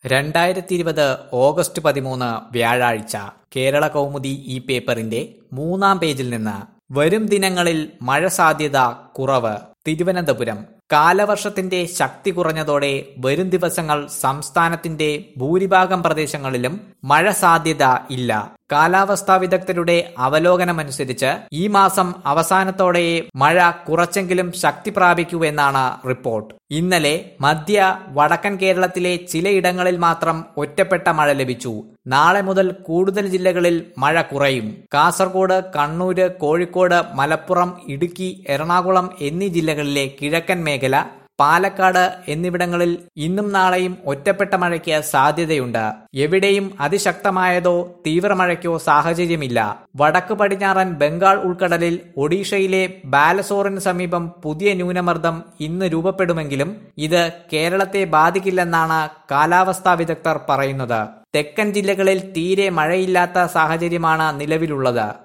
രണ്ടായിരത്തി ഇരുപത് ഓഗസ്റ്റ് പതിമൂന്ന് വ്യാഴാഴ്ച കേരള കൗമുദി ഈ പേപ്പറിന്റെ മൂന്നാം പേജിൽ നിന്ന് വരും ദിനങ്ങളിൽ മഴ സാധ്യത കുറവ് തിരുവനന്തപുരം കാലവർഷത്തിന്റെ ശക്തി കുറഞ്ഞതോടെ വരും ദിവസങ്ങൾ സംസ്ഥാനത്തിന്റെ ഭൂരിഭാഗം പ്രദേശങ്ങളിലും മഴ സാധ്യത ഇല്ല കാലാവസ്ഥാ വിദഗ്ധരുടെ അവലോകനമനുസരിച്ച് ഈ മാസം അവസാനത്തോടെയേ മഴ കുറച്ചെങ്കിലും ശക്തി പ്രാപിക്കൂ എന്നാണ് റിപ്പോർട്ട് ഇന്നലെ മധ്യ വടക്കൻ കേരളത്തിലെ ചിലയിടങ്ങളിൽ മാത്രം ഒറ്റപ്പെട്ട മഴ ലഭിച്ചു നാളെ മുതൽ കൂടുതൽ ജില്ലകളിൽ മഴ കുറയും കാസർഗോഡ് കണ്ണൂര് കോഴിക്കോട് മലപ്പുറം ഇടുക്കി എറണാകുളം എന്നീ ജില്ലകളിലെ കിഴക്കൻ മേഖല പാലക്കാട് എന്നിവിടങ്ങളിൽ ഇന്നും നാളെയും ഒറ്റപ്പെട്ട മഴയ്ക്ക് സാധ്യതയുണ്ട് എവിടെയും അതിശക്തമായതോ തീവ്രമഴയ്ക്കോ സാഹചര്യമില്ല വടക്ക് പടിഞ്ഞാറൻ ബംഗാൾ ഉൾക്കടലിൽ ഒഡീഷയിലെ ബാലസോറിന് സമീപം പുതിയ ന്യൂനമർദ്ദം ഇന്ന് രൂപപ്പെടുമെങ്കിലും ഇത് കേരളത്തെ ബാധിക്കില്ലെന്നാണ് കാലാവസ്ഥാ വിദഗ്ധർ പറയുന്നത് തെക്കൻ ജില്ലകളിൽ തീരെ മഴയില്ലാത്ത സാഹചര്യമാണ് നിലവിലുള്ളത്